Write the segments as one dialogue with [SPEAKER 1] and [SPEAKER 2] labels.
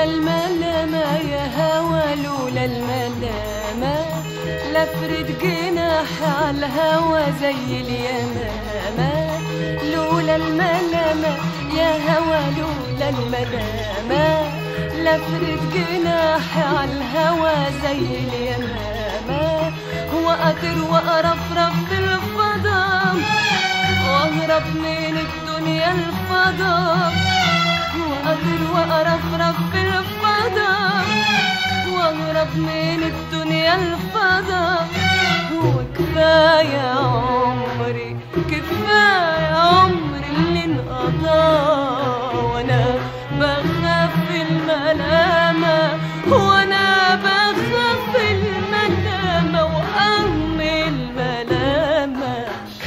[SPEAKER 1] الملامة يا هوا لولا الملامة لفرد جناح على الهوا زي اليمامة لولا الملامة يا هوا لولا الملامة لفرد جناح على الهوا زي اليمامة وأطير وأرفرف في الفضاء وأهرب من الدنيا الفضاء وأطير وأرفرف في الفضاء وأهرب من الدنيا الفضاء وكفاية عمري كفاية عمري اللي انقضى وأنا بخاف الملامة وأنا بخاف الملامة وأم الملامة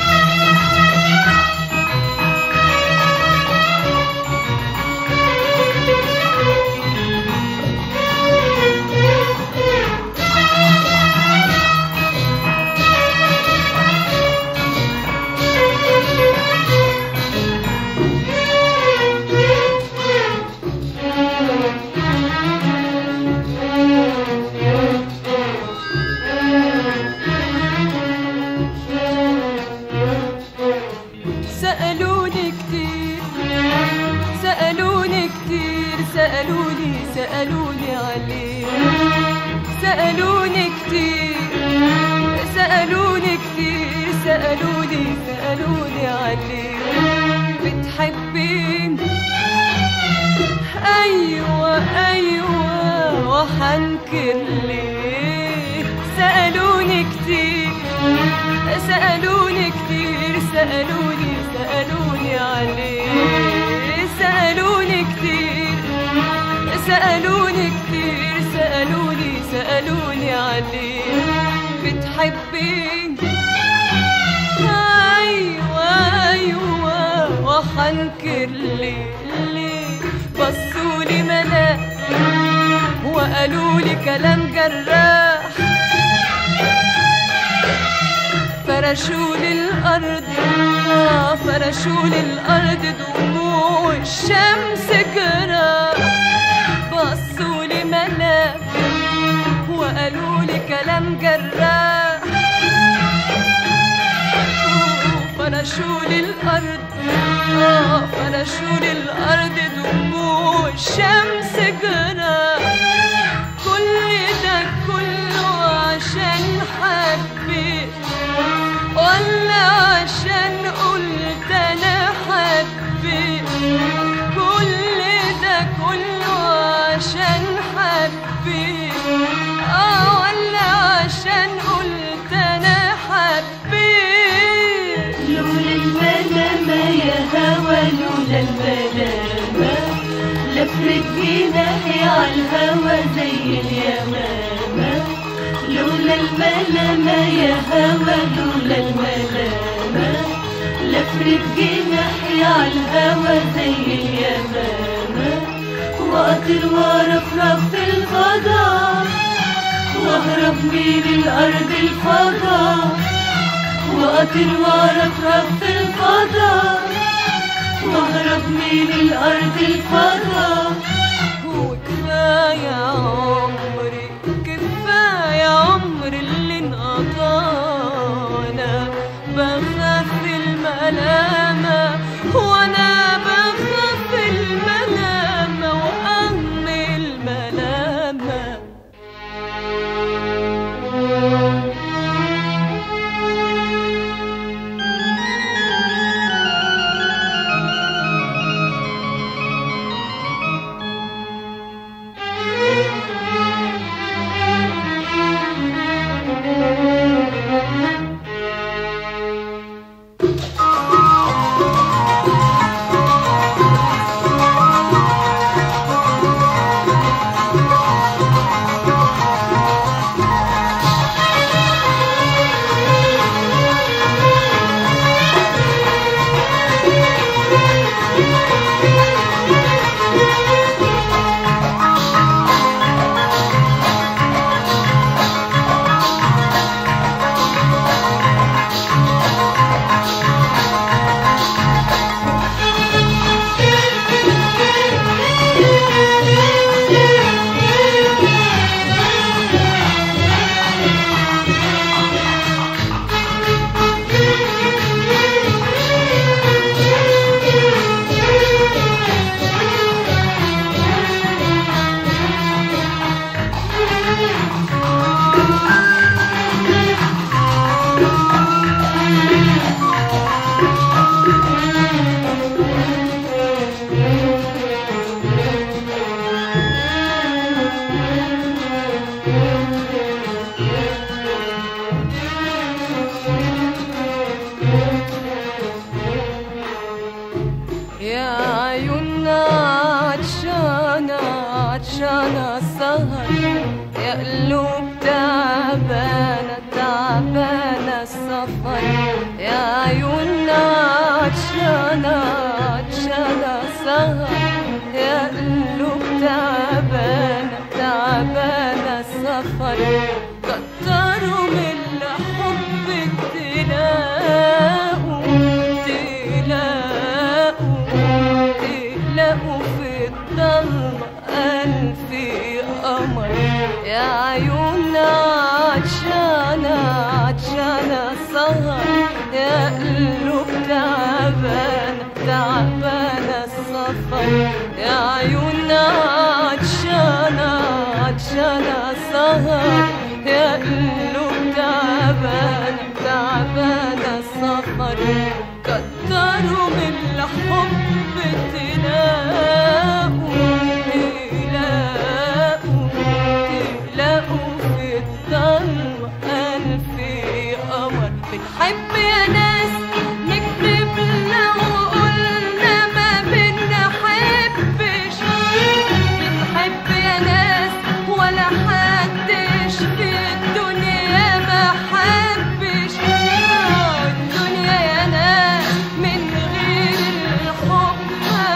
[SPEAKER 1] سألوني كتير سألوني كتير سألوني سألوني عليه سألوني كتير سألوني كتير سألوني سألوني عليه بتحبين أيوة أيوة وحنكر ليه سألوني كتير سألوني كتير سألوني سألوني عليه سألوني كتير سألوني كتير سألوني سألوني عليه بتحبين أيوة أيوة وحنكر ليه ليه بصولي ملاك وقالولي كلام جراح فرشوا للأرض آه فرشوا للأرض دموع الشمس جراح بصوا لي ملاك وقالوا لي كلام جراح فرشوا للأرض آه فرشوا للأرض دموع الشمس جراح كل ده كله عشان حبيت ولا عشان قلت انا حبيت كل ده كله عشان حبيت اه ولا عشان قلت انا حبيت
[SPEAKER 2] لولا الملامة يا هوا لولا الملامة لفرت جناحي عالهوا زي اليمامة لولا الملامة يا هوا لولا الملامة لفرت جناحي عالهوا زي اليمامة وأطير وأرفرف في الفضاء وأهرب من الأرض الفضاء وأطير وأرفرف في الفضاء وأهرب من الأرض الفضاء
[SPEAKER 1] وكفاية عمري كفاية عمري اللي انقضى أنا بخاف الملامة وأنا بخاف الملامة وأم الملامة عطشانة السهر يا قلوب تعبانة تعبانة السفر يا عيوننا عطشانة عطشانة السهر يا قلوب تعبانة تعبانة السفر كتروا من الحب تلاقوا تلاقوا تلاقوا في الضلمة ألف قمر يا عيوننا عطشانة عطشانة سهر يا قلوب تعبانة تعبانة السفر يا عيوننا عطشانة عطشانة سهر يا قلوب تعبانة تعبانة السفر كتروا من الحب تلاقوا تلاقوا تلاقوا في الضلمة ألف قمر بنحب يا ناس نكتب لو قلنا ما بنحبش بنحب يا ناس ولا حدش في الدنيا ما حبش الدنيا يا ناس من غير الحب ما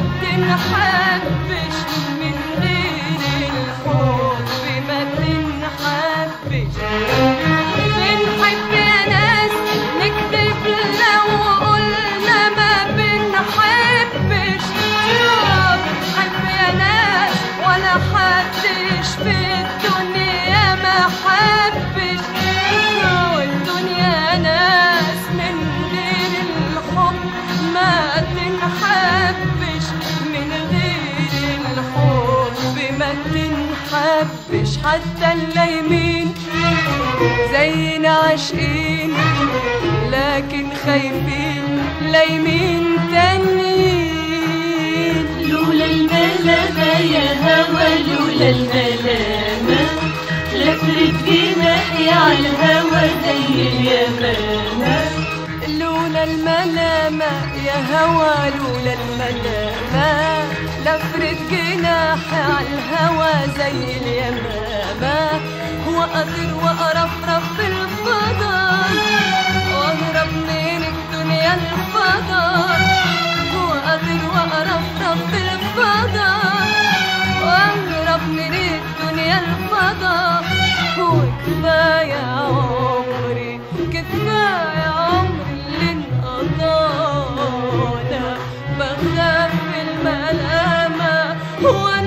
[SPEAKER 1] تنحبش من غير الحب ما تنحبش بنحب يا ناس نكذب لو قلنا ما بنحبش بنحب يا ناس ولا حدش في الدنيا ما حبش والدنيا ناس من غير الحب ما تنحبش من غير الحب ما تنحبش حتى اللايمين زينا عاشقين لكن خايفين لايمين تانيين
[SPEAKER 2] لولا الملامة يا هوى لولا الملامة لفرت جناحي على الهوى زي اليمامة
[SPEAKER 1] لولا الملامة يا هوى لولا الملامة لفرت جناحي على الهوى زي اليمامة وأطير وأرفرف في الفضاء وأهرب من الدنيا الفضاء وأطير وأرفرف في الفضاء وأهرب من الدنيا الفضاء وكفاية عمري كفاية عمري اللي انقضانا بخاف الملامة وأنا